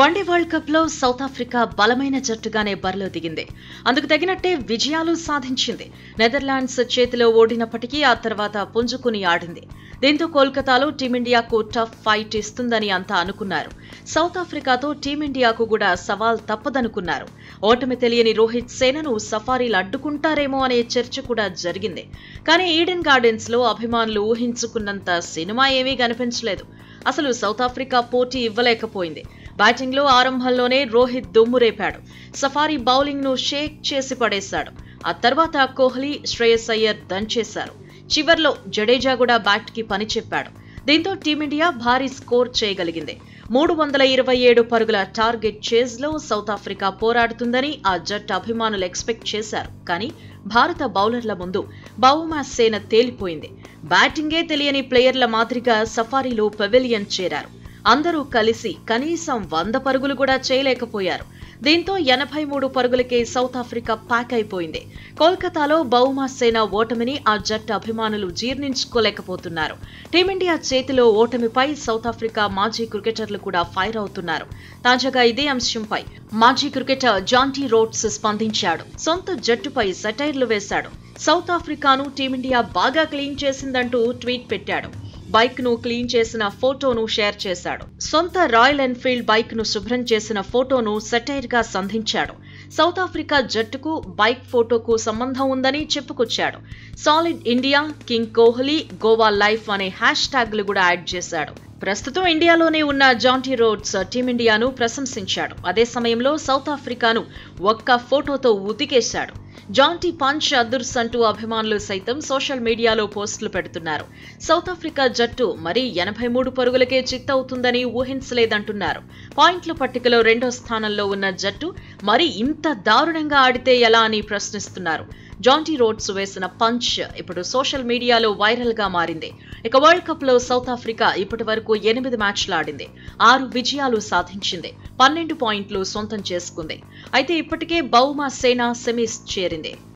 one day world cup లో South Africa బలమైన జట్టుగానే బరిలో దిగింది అందుకు తగినట్టే విజయాలు సాధించింది నెదర్లాండ్స్ చేతిలో ఓడినప్పటికీ ఆ తర్వాత పుంజుకుని ఆడింది దీంతో కోల్కతాలో టీమిండియాకు టఫ్ ఫైట్ ఇస్తుందని అంతా అనుకున్నారు సౌత్ ఆఫ్రికాతో టీమిండియాకు కూడా సవాల్ తప్పదనుకున్నారు ఓటమి తెలియని రోహిత్ సేనను సఫారీలు అడ్డుకుంటారేమో అనే చర్చ కూడా జరిగింది కానీ ఈడెన్ గార్డెన్స్ లో అభిమానులు ఊహించుకున్నంత సినిమా ఏమీ కనిపించలేదు అసలు సౌత్ ఆఫ్రికా పోటీ ఇవ్వలేకపోయింది బ్యాటింగ్ లో ఆరంభంలోనే రోహిత్ దుమ్ము రేపాడు సఫారీ బౌలింగ్ ను షేక్ చేసి పడేశాడు ఆ తర్వాత కోహ్లీ శ్రేయస్ అయ్యర్ దంచేశారు చివర్లో జడేజా కూడా బ్యాట్ కి పని చెప్పాడు దీంతో టీమిండియా భారీ స్కోర్ చేయగలిగింది మూడు వందల ఇరవై ఏడు పరుగుల టార్గెట్ చేజ్ లో సౌత్ ఆఫ్రికా పోరాడుతుందని ఆ జట్టు అభిమానులు ఎక్స్పెక్ట్ చేశారు కానీ భారత బౌలర్ల ముందు బౌమా సేన తేలిపోయింది బ్యాటింగే తెలియని ప్లేయర్ల మాదిరిగా సఫారీలో పెవిలియన్ చేరారు అందరూ కలిసి కనీసం వంద పరుగులు కూడా చేయలేకపోయారు దీంతో ఎనభై మూడు పరుగులకే సౌత్ ఆఫ్రికా ప్యాక్ అయిపోయింది కోల్కతాలో బౌమా సేన ఓటమిని ఆ జట్టు అభిమానులు జీర్ణించుకోలేకపోతున్నారు టీమిండియా చేతిలో ఓటమిపై సౌత్ ఆఫ్రికా మాజీ క్రికెటర్లు కూడా ఫైర్ అవుతున్నారు తాజాగా ఇదే అంశంపై మాజీ క్రికెటర్ జాంటీ రోడ్స్ స్పందించాడు సొంత జట్టుపై సెటైర్లు వేశాడు సౌత్ ఆఫ్రికాను టీమిండియా బాగా క్లీన్ చేసిందంటూ ట్వీట్ పెట్టాడు బైక్ ను క్లీన్ చేసిన ఫోటోను షేర్ చేశాడు సొంత రాయల్ ఎన్ఫీల్డ్ బైక్ ను శుభ్రం చేసిన ఫోటోను సెటైర్ గా సంధించాడు సౌత్ ఆఫ్రికా జట్టుకు బైక్ ఫోటోకు సంబంధం ఉందని చెప్పుకొచ్చాడు solid India king Kohli Goa life అనే హ్యాష్ ట్యాగ్లు కూడా యాడ్ చేశాడు ప్రస్తుతం ఇండియాలోనే ఉన్న జాంటీ రోడ్స్ టీమిండియాను ప్రశంసించాడు అదే సమయంలో సౌత్ ఆఫ్రికాను ఒక్క ఫోటోతో ఉతికేశాడు జాంటీ పంచ్ అదుర్స్ అంటూ అభిమానులు సైతం సోషల్ మీడియాలో పోస్టులు పెడుతున్నారు సౌత్ ఆఫ్రికా జట్టు మరీ ఎనభై మూడు పరుగులకే చిత్తవుతుందని ఊహించలేదంటున్నారు పాయింట్ల పట్టికలో రెండో స్థానంలో ఉన్న జట్టు మరి ఇంత దారుణంగా ఆడితే ఎలా అని ప్రశ్నిస్తున్నారు జాంటీ రోడ్స్ వేసిన పంచ్ ఇప్పుడు సోషల్ మీడియాలో వైరల్ గా మారింది ఇక వరల్డ్ కప్ లో సౌత్ ఆఫ్రికా ఇప్పటి వరకు ఎనిమిది మ్యాచ్లు ఆడింది ఆరు విజయాలు సాధించింది పన్నెండు పాయింట్లు సొంతం చేసుకుంది అయితే ఇప్పటికే బౌమా సేన సెమీస్ చేరింది